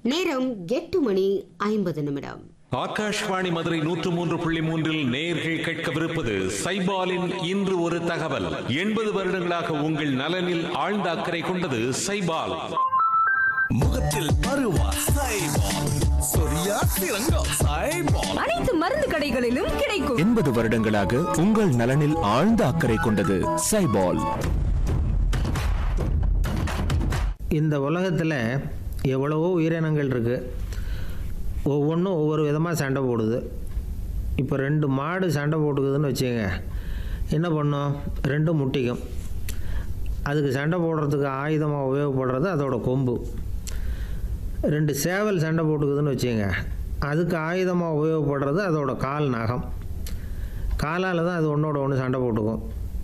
நேரம் எட்டு மணி ஐம்பது நிமிடம் ஆகாஷ்வாணி மதுரை நூற்று மூன்று புள்ளி மூன்றில் நேயர்கள் கேட்கவிருப்பது சைபாலின் இன்று ஒரு தகவல் எண்பது வருடங்களாக உங்கள் நலனில் ஆழ்ந்த அக்கறை கொண்டது சைபால் முகத்தில் பருவா சைபால் சொரியா சிறங்கா சைபால் அனைத்து மருந்து கடைகளிலும் கிடைக்கும் எண்பது வருடங்களாக உங்கள் நலனில் ஆழ்ந்த அக்கறை கொண்டது சைபால் இந்த உலகத்தில் எவ்வளவோ உயிரினங்கள் இருக்குது ஒவ்வொன்றும் ஒவ்வொரு விதமாக சண்டை போடுது இப்போ ரெண்டு மாடு சண்டை போட்டுக்குதுன்னு வச்சுங்க என்ன பண்ணும் ரெண்டும் முட்டிக்கும் அதுக்கு சண்டை போடுறதுக்கு ஆயுதமாக உபயோகப்படுறது அதோட கொம்பு ரெண்டு சேவல் சண்டை போட்டுக்குதுன்னு வச்சுங்க அதுக்கு ஆயுதமாக உபயோகப்படுறது அதோட கால் நகம் காலால் தான் அது ஒன்றோட ஒன்று சண்டை போட்டுக்கும்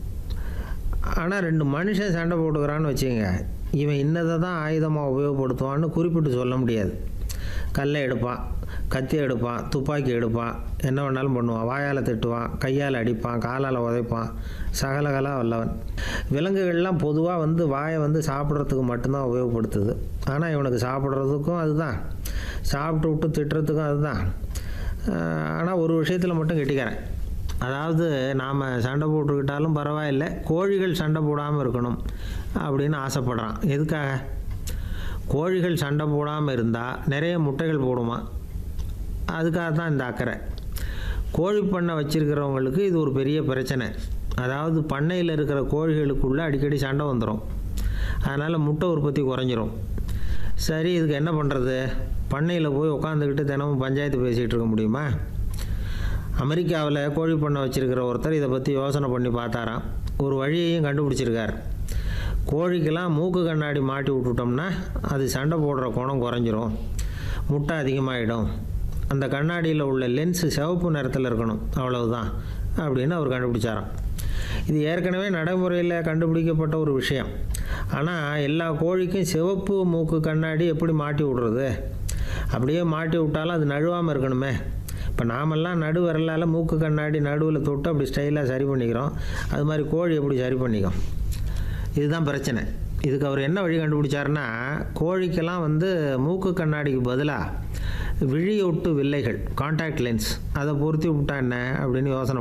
ஆனால் ரெண்டு மனுஷன் சண்டை போட்டுக்கிறான்னு வச்சுங்க இவன் இன்னதை தான் ஆயுதமாக உபயோகப்படுத்துவான்னு குறிப்பிட்டு சொல்ல முடியாது கல்லை எடுப்பான் கத்தி எடுப்பான் துப்பாக்கி எடுப்பான் என்ன வேணாலும் பண்ணுவான் வாயால் திட்டுவான் கையால் அடிப்பான் காலால் உதைப்பான் சகலகலா வல்லவன் விலங்குகள்லாம் பொதுவாக வந்து வாயை வந்து சாப்பிட்றதுக்கு மட்டும்தான் உபயோகப்படுத்துது ஆனால் இவனுக்கு சாப்பிட்றதுக்கும் அதுதான் சாப்பிட்டு விட்டு திட்டுறதுக்கும் அதுதான் ஆனால் ஒரு விஷயத்தில் மட்டும் கெட்டிக்கிறேன் அதாவது நாம் சண்டை போட்டுக்கிட்டாலும் பரவாயில்லை கோழிகள் சண்டை போடாமல் இருக்கணும் அப்படின்னு ஆசைப்படுறான் எதுக்காக கோழிகள் சண்டை போடாமல் இருந்தால் நிறைய முட்டைகள் போடுமா அதுக்காக தான் இந்த அக்கறை கோழி பண்ணை வச்சுருக்கிறவங்களுக்கு இது ஒரு பெரிய பிரச்சனை அதாவது பண்ணையில் இருக்கிற கோழிகளுக்குள்ளே அடிக்கடி சண்டை வந்துடும் அதனால் முட்டை உற்பத்தி குறைஞ்சிரும் சரி இதுக்கு என்ன பண்ணுறது பண்ணையில் போய் உட்காந்துக்கிட்டு தினமும் பஞ்சாயத்து பேசிகிட்டு இருக்க முடியுமா அமெரிக்காவில் கோழி பண்ணை வச்சுருக்கிற ஒருத்தர் இதை பற்றி யோசனை பண்ணி பார்த்தாராம் ஒரு வழியையும் கண்டுபிடிச்சிருக்கார் கோழிக்கெல்லாம் மூக்கு கண்ணாடி மாட்டி விட்டுட்டோம்னா அது சண்டை போடுற குணம் குறைஞ்சிரும் முட்டை அதிகமாகிடும் அந்த கண்ணாடியில் உள்ள லென்ஸு சிவப்பு நிறத்தில் இருக்கணும் அவ்வளவுதான் அப்படின்னு அவர் கண்டுபிடிச்சாராம் இது ஏற்கனவே நடைமுறையில் கண்டுபிடிக்கப்பட்ட ஒரு விஷயம் ஆனால் எல்லா கோழிக்கும் சிவப்பு மூக்கு கண்ணாடி எப்படி மாட்டி விடுறது அப்படியே மாட்டி விட்டாலும் அது நழுவாமல் இருக்கணுமே இப்போ நாமெல்லாம் நடு விரலால் மூக்கு கண்ணாடி நடுவில் தொட்டு அப்படி ஸ்டைலாக சரி பண்ணிக்கிறோம் அது மாதிரி கோழி எப்படி சரி பண்ணிக்கும் இதுதான் பிரச்சனை இதுக்கு அவர் என்ன வழி கண்டுபிடிச்சாருன்னா கோழிக்கெல்லாம் வந்து மூக்கு கண்ணாடிக்கு பதிலாக விழியொட்டு வில்லைகள் காண்டாக்ட் லென்ஸ் அதை பொருத்தி விட்டா என்ன அப்படின்னு யோசனை